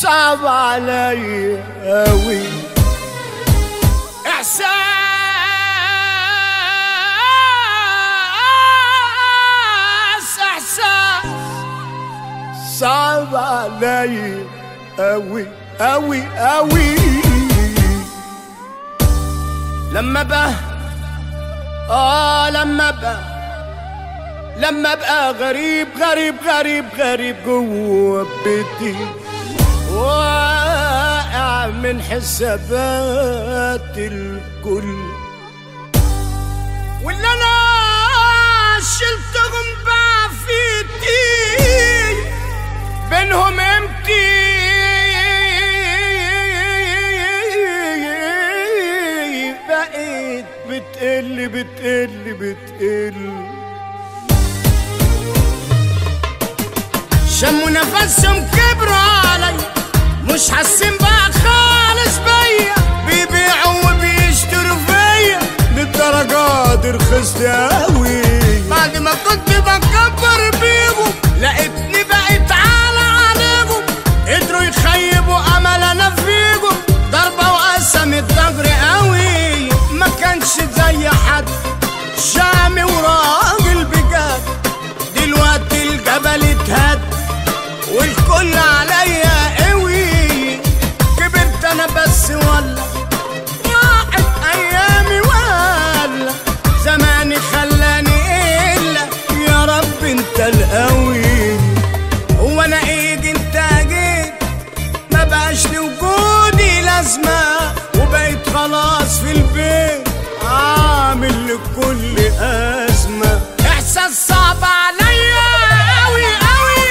صعب علي قوي احساس احساس صعب علي قوي قوي قوي لما بقى اه لما بقى لما ابقى غريب غريب غريب غريب جوه بيتي واقع من حسابات الكل واللي انا شلتهم بقى في ايدي بينهم امتي بقيت بتقل بتقل بتقل شموا نفسهم كبروا علي مش حاسين بقى خالص بيا بيبيعوا وبيشتروا فيا للدرجة دي رخصت قوي بعد ما كنت بكبر بيهم لقيتني بقيت على عليهم قدروا يخيبوا امل انا فيهم ضربة وقسمت ضجري قوي ما كانش زي حد شامي وراجل بجد دلوقتي الجبل اتهد والكل عليا قوي كبرت انا بس ولا راحت ايامي ولا زماني خلاني الا يا رب انت القوي هو انا ايدي انت جيت ما بقاش لوجودي لازمه وبقيت خلاص في البيت عامل لكل ازمه احساس صعب عليا قوي قوي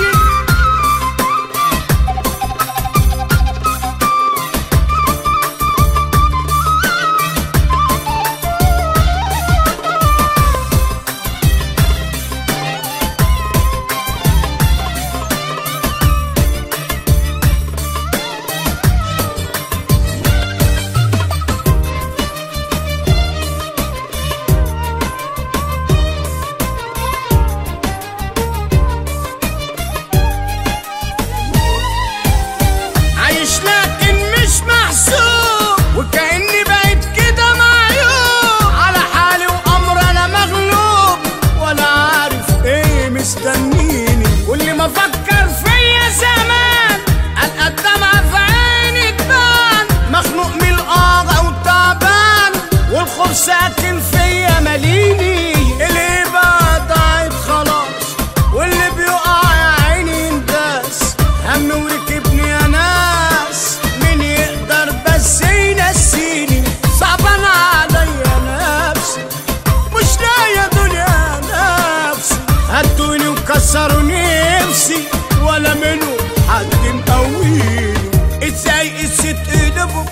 عايش لكن مش محسوب وكأني بقيت كده معيوب على حالي وأمر أنا مغلوب ولا عارف إيه مستنيني كل ما أفكر فيا زمان ألقى الدمعة في عيني تبان مخنوق من القاضة وتعبان والخوف ساكن فيا ماليني الهبة ضاعت خلاص واللي بيقع يا عيني ينداس هم وركبني يا ناس مين يقدر بس ينسيني صعبان عليا نفسي مش لاقي دنيا نفسي هدوني وكسروا نفسي ولا منهم حد مقويني ازاي قست قلبهم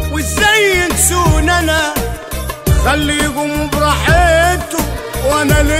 وازاي ينسون انا خليهم براحتهم وانا ليه